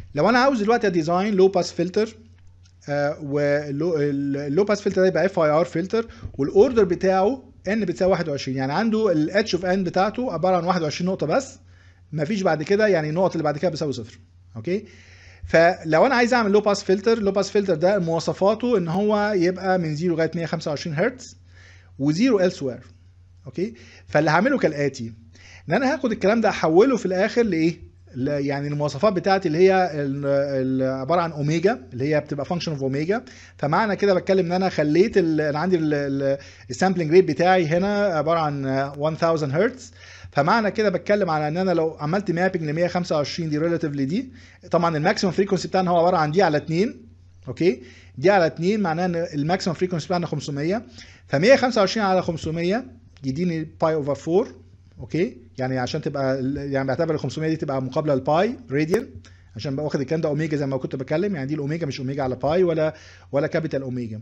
لو انا عاوز دلوقتي اديزاين لو باس فلتر واللو باس فلتر ده يبقى اف اي ار فلتر والاوردر بتاعه ان بتساوي 21 يعني عنده الاتش اوف ان بتاعته عباره عن 21 نقطه بس مفيش بعد كده يعني النقط اللي بعد كده بتساوي صفر اوكي فلو انا عايز اعمل لو باس فلتر لو باس فلتر ده مواصفاته ان هو يبقى من 0 لغايه 125 هرتز وزيرو ال سوير اوكي فاللي هعمله كالاتي ان انا هاخد الكلام ده احوله في الاخر لايه ل- يعني المواصفات بتاعتي اللي هي ال- ال- عباره عن اوميجا اللي هي بتبقى فانكشن اوف اوميجا فمعنى كده بتكلم ان انا خليت ال- انا عندي السامبلنج ريت بتاعي هنا عباره عن 1000 هرتز فمعنى كده بتكلم على ان انا لو عملت مابنج ل 125 دي ريلاتيفلي دي طبعا الماكسيمم فريكونسي بتاعنا هو عباره عن دي على 2 اوكي دي على 2 معناها ان الماكسيمم فريكونسي بتاعنا 500 ف 125 على 500 يديني باي اوفر 4 اوكي يعني عشان تبقى يعني بعتبر ال 500 دي تبقى مقابله للباي راديان عشان بقى واخد الكلام ده اوميجا زي ما كنت بتكلم يعني دي الاوميجا مش اوميجا على باي ولا ولا كابيتال اوميجا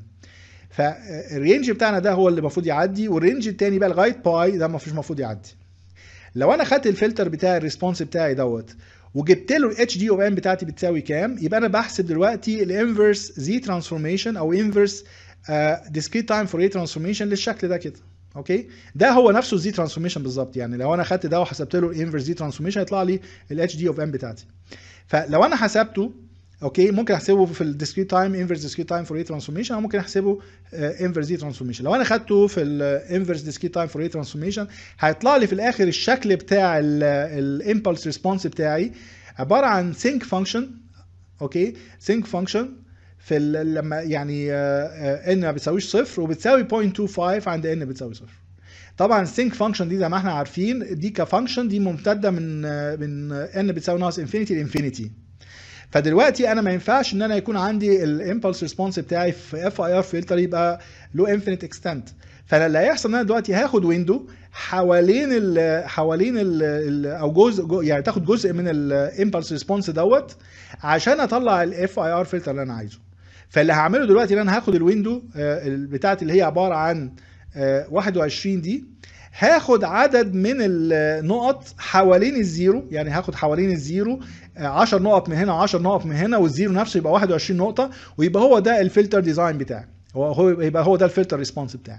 فالرينج بتاعنا ده هو اللي المفروض يعدي والرينج التاني بقى لغايه باي ده مفيش المفروض يعدي لو انا خدت الفلتر بتاعي الريسبونس بتاعي دوت وجبت له الاتش دي او ام بتاعتي بتساوي كام يبقى انا بحسب دلوقتي الانفرس زي ترانسفورميشن او انفرس ديسكريت تايم فور اي ترانسفورميشن للشكل ده كده اوكي ده هو نفسه الزي ترانسفورميشن بالظبط يعني لو انا خدت ده وحسبت له الانفرس زي ترانسفورميشن يطلع لي الاتش دي اوف ام بتاعتي فلو انا حسبته اوكي ممكن احسبه في الديسكريت تايم انفرس ديسكريت تايم فور اي ترانسفورميشن او ممكن احسبه انفرس دي ترانسفورميشن لو انا خدته في الانفرس ديسكريت تايم فور اي ترانسفورميشن هيطلع لي في الاخر الشكل بتاع الامبلس ريسبونس بتاعي عباره عن سينك فانكشن اوكي سينك فانكشن في ال- لما يعني ان ما بتساويش صفر وبتساوي 0.25 عند ان بتساوي صفر طبعا السينك فانكشن دي زي ما احنا عارفين دي كفانكشن دي ممتده من آه، من ان بتساوي ناقص انفينيتي لانفينيتي فدلوقتي انا ما ينفعش ان انا يكون عندي الامبلس ريسبونس بتاعي في اف اي ار فلتر يبقى له انفينيت اكستنت فانا اللي هيحصل ان انا دلوقتي هاخد ويندو حوالين ال حوالين ال ال او جزء جو- يعني تاخد جزء من الامبلس ريسبونس دوت عشان اطلع الاف اي ار فلتر اللي انا عايزه فاللي هعمله دلوقتي ان انا هاخد الويندو آه، بتاعتي اللي هي عباره عن آه، 21 دي هاخد عدد من النقط حوالين الزيرو يعني هاخد حوالين الزيرو آه، 10 نقط من هنا و10 نقط من هنا والزيرو نفسه يبقى 21 نقطه ويبقى هو ده الفلتر ديزاين بتاعي هو هو يبقى هو ده الفلتر ريسبونس بتاعي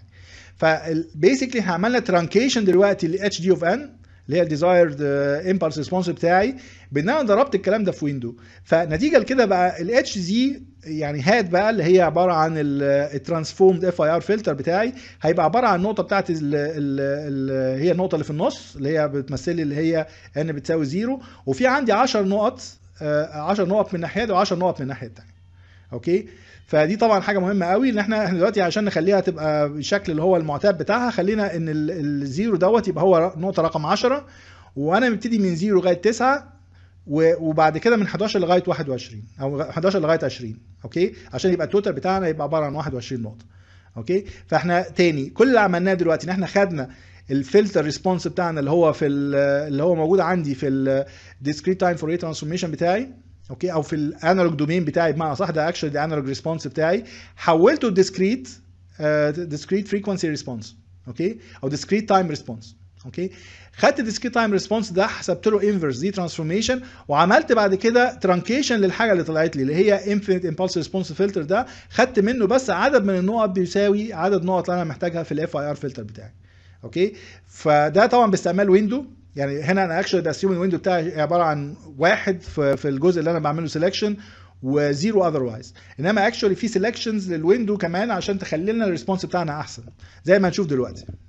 فبيسكلي احنا عملنا ترانكيشن دلوقتي ل اتش دي اوف ان اللي هي الديزايرد امبلس ريسبونس بتاعي بان انا ضربت الكلام ده في ويندو فنتيجه لكده بقى الاتش زي يعني هات بقى اللي هي عباره عن الترانسفورمد اف اي ار فلتر بتاعي هيبقى عباره عن النقطه بتاعت ال ال ال هي النقطه اللي في النص اللي هي بتمثل لي اللي هي ان بتساوي زيرو وفي عندي 10 نقط آه، 10 نقط من الناحيه دي و10 نقط من الناحيه الثانيه اوكي فدي طبعا حاجه مهمه قوي ان احنا احنا دلوقتي عشان نخليها تبقى بالشكل اللي هو المعتاد بتاعها خلينا ان ال- الزيرو دوت يبقى هو نقطه رقم 10 وانا مبتدي من زيرو لغايه 9 و- وبعد كده من 11 لغايه 21 او 11 لغايه 20 اوكي عشان يبقى التوتال بتاعنا يبقى عباره عن 21 نقطه اوكي فاحنا تاني كل اللي عملناه دلوقتي ان احنا خدنا الفلتر ريسبونس بتاعنا اللي هو في ال- اللي هو موجود عندي في الديسكريت تايم فور ترانسفورميشن بتاعي اوكي او في الانالوج دومين بتاعي بمعنى صح ده اكشلي ده انالوج ريسبونس بتاعي حولته ديسكريت ديسكريت فريكونسي ريسبونس اوكي او ديسكريت تايم ريسبونس اوكي خدت الديسكريت تايم ريسبونس ده حسبت له انفرس دي ترانسفورميشن وعملت بعد كده ترانكيشن للحاجه اللي طلعت لي اللي هي انفينيت امبulse ريسبونس فلتر ده خدت منه بس عدد من النقط بيساوي عدد النقط اللي انا محتاجها في الاف اي ار فلتر بتاعي اوكي فده طبعا باستعمال ويندو يعني هنا انا اكشلي باسيوم الويندو بتاعي عباره عن واحد في, في الجزء اللي انا بعمله سelection وزيرو اذروايز انما اكشولي في سيلكشنز للويندو كمان عشان تخلي لنا الريسبونس بتاعنا احسن زي ما هنشوف دلوقتي